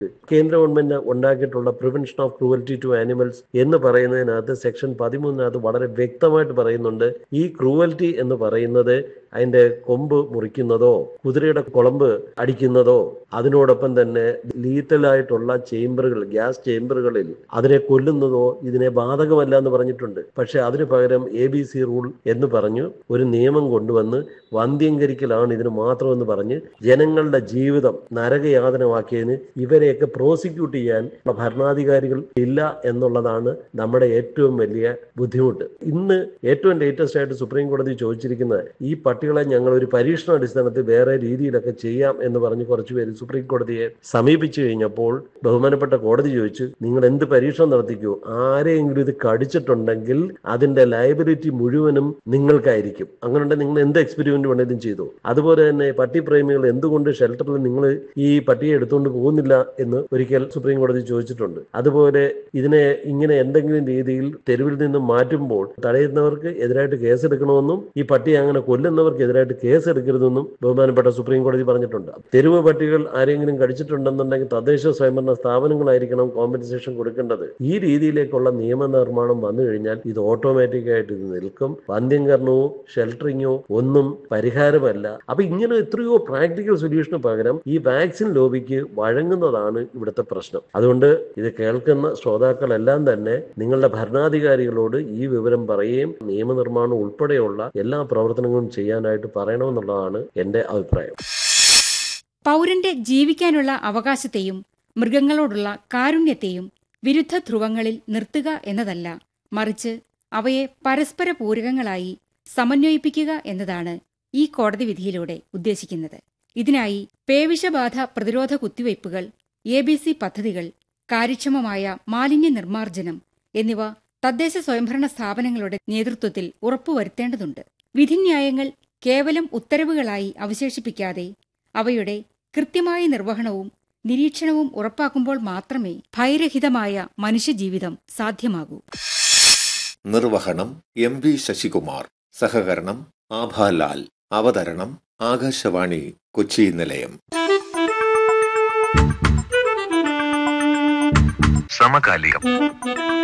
കേന്ദ്ര ഗവൺമെന്റ് ഉണ്ടാക്കിയിട്ടുള്ള prevention of cruelty to animals എന്ന് പറയുന്നതിനകത്ത് സെക്ഷൻ പതിമൂന്നിനകത്ത് വളരെ വ്യക്തമായിട്ട് പറയുന്നുണ്ട് ഈ ക്രൂവൽറ്റി എന്ന് പറയുന്നത് അതിന്റെ കൊമ്പ് മുറിക്കുന്നതോ കുതിരയുടെ കുളമ്പ് അടിക്കുന്നതോ അതിനോടൊപ്പം തന്നെ ലീത്തലായിട്ടുള്ള ചേംബറുകൾ ഗ്യാസ് ചേംബറുകളിൽ അതിനെ കൊല്ലുന്നതോ ഇതിനെ ബാധകമല്ല എന്ന് പറഞ്ഞിട്ടുണ്ട് പക്ഷെ അതിന് പകരം എ ബി സി റൂൾ എന്ന് പറഞ്ഞു ഒരു നിയമം കൊണ്ടുവന്ന് വന്ധ്യംകരിക്കലാണ് ഇതിന് മാത്രമെന്ന് പറഞ്ഞ് ജനങ്ങളുടെ ജീവിതം നരകയാതനമാക്കിയതിന് ഇവരെയൊക്കെ പ്രോസിക്യൂട്ട് ചെയ്യാൻ ഭരണാധികാരികൾ ഇല്ല എന്നുള്ളതാണ് നമ്മുടെ ഏറ്റവും വലിയ ബുദ്ധിമുട്ട് ഇന്ന് ഏറ്റവും ലേറ്റസ്റ്റ് ആയിട്ട് സുപ്രീം കോടതി ചോദിച്ചിരിക്കുന്നത് ഈ പട്ടികളെ ഞങ്ങൾ ഒരു പരീക്ഷണ അടിസ്ഥാനത്തിൽ വേറെ രീതിയിലൊക്കെ ചെയ്യാം എന്ന് പറഞ്ഞ് കുറച്ച് പേര് സുപ്രീം കോടതിയെ സമീപിച്ചു കഴിഞ്ഞപ്പോൾ ബഹുമാനപ്പെട്ട കോടതി ചോദിച്ചു നിങ്ങൾ എന്ത് പരീക്ഷണം നടത്തിക്കോ ആരെയെങ്കിലും ഇത് കടിച്ചിട്ടുണ്ടെങ്കിൽ അതിന്റെ ലയബിലിറ്റി മുഴുവനും നിങ്ങൾക്കായിരിക്കും അങ്ങനെ നിങ്ങൾ എന്ത് എക്സ്പെരിമെന്റ് വേണേലും ചെയ്തു അതുപോലെ തന്നെ പട്ടിപ്രേമികൾ എന്തുകൊണ്ട് ഷെൽട്ടറിൽ നിങ്ങൾ ഈ പട്ടിയെ എടുത്തുകൊണ്ട് പോകുന്നില്ല എന്ന് ഒരിക്കൽ സുപ്രീം കോടതി ചോദിച്ചിട്ടുണ്ട് അതുപോലെ ഇതിനെ ഇങ്ങനെ എന്തെങ്കിലും രീതിയിൽ തെരുവിൽ നിന്നും മാറ്റുമ്പോൾ തടയുന്നവർക്ക് എതിരായിട്ട് കേസെടുക്കണമെന്നും ഈ പട്ടിയെ അങ്ങനെ കൊല്ലുന്നവർക്ക് എതിരായിട്ട് കേസെടുക്കരുതെന്നും ബഹുമാനപ്പെട്ട സുപ്രീം കോടതി പറഞ്ഞിട്ടുണ്ട് തെരുവ് പട്ടികൾ ആരെങ്കിലും കടിച്ചിട്ടുണ്ടെന്നുണ്ടെങ്കിൽ തദ്ദേശ സ്വയംഭരണ സ്ഥാപനങ്ങളായിരിക്കണം കോമ്പൻസേഷൻ കൊടുക്കേണ്ടത് ഈ രീതിയിലേക്കുള്ള നിയമനിർമ്മാണം വന്നു കഴിഞ്ഞാൽ ഇത് ഓട്ടോമാറ്റിക് ആയിട്ട് ഇത് നിൽക്കും വന്ധ്യംകരണവും ഷെൽട്ടറിങ്ങോ ഒന്നും പരിഹാരമല്ല അപ്പൊ ഇങ്ങനെ എത്രയോ പ്രാക്ടിക്കൽ സൊല്യൂഷന് പകരം ഈ വാക്സിൻ ലോബിക്ക് വഴങ്ങുന്നതാണ് ഇവിടുത്തെ പ്രശ്നം അതുകൊണ്ട് ഇത് കേൾക്കുന്ന ശ്രോതാക്കളെല്ലാം തന്നെ നിങ്ങളുടെ ഭരണാധികാരികളോട് ഈ വിവരം പറയുകയും നിയമനിർമ്മാണം ഉൾപ്പെടെയുള്ള എല്ലാ പ്രവർത്തനങ്ങളും ചെയ്യാനായിട്ട് പറയണമെന്നുള്ളതാണ് എന്റെ അഭിപ്രായം പൗരന്റെ ജീവിക്കാനുള്ള അവകാശത്തെയും മൃഗങ്ങളോടുള്ള കാരുണ്യത്തെയും വിരുദ്ധ ധ്രുവങ്ങളിൽ നിർത്തുക എന്നതല്ല മറിച്ച് അവയെ പരസ്പര പൂരകങ്ങളായി സമന്വയിപ്പിക്കുക എന്നതാണ് ഈ കോടതി വിധിയിലൂടെ ഉദ്ദേശിക്കുന്നത് ഇതിനായി പേവിഷബാധ പ്രതിരോധ കുത്തിവയ്പ്പുകൾ എ ബി സി പദ്ധതികൾ കാര്യക്ഷമമായ മാലിന്യ നിർമ്മാർജ്ജനം എന്നിവ തദ്ദേശ സ്വയംഭരണ സ്ഥാപനങ്ങളുടെ നേതൃത്വത്തിൽ ഉറപ്പുവരുത്തേണ്ടതുണ്ട് വിധിന്യായങ്ങൾ കേവലം ഉത്തരവുകളായി അവശേഷിപ്പിക്കാതെ അവയുടെ കൃത്യമായ നിർവഹണവും നിരീക്ഷണവും ഉറപ്പാക്കുമ്പോൾ മാത്രമേ ഭയരഹിതമായ മനുഷ്യജീവിതം സാധ്യമാകൂ നിർവഹണം എം വി ശശികുമാർ സഹകരണം ആഭാലാൽ അവതരണം ആകാശവാണി കൊച്ചി നിലയം സമകാലികം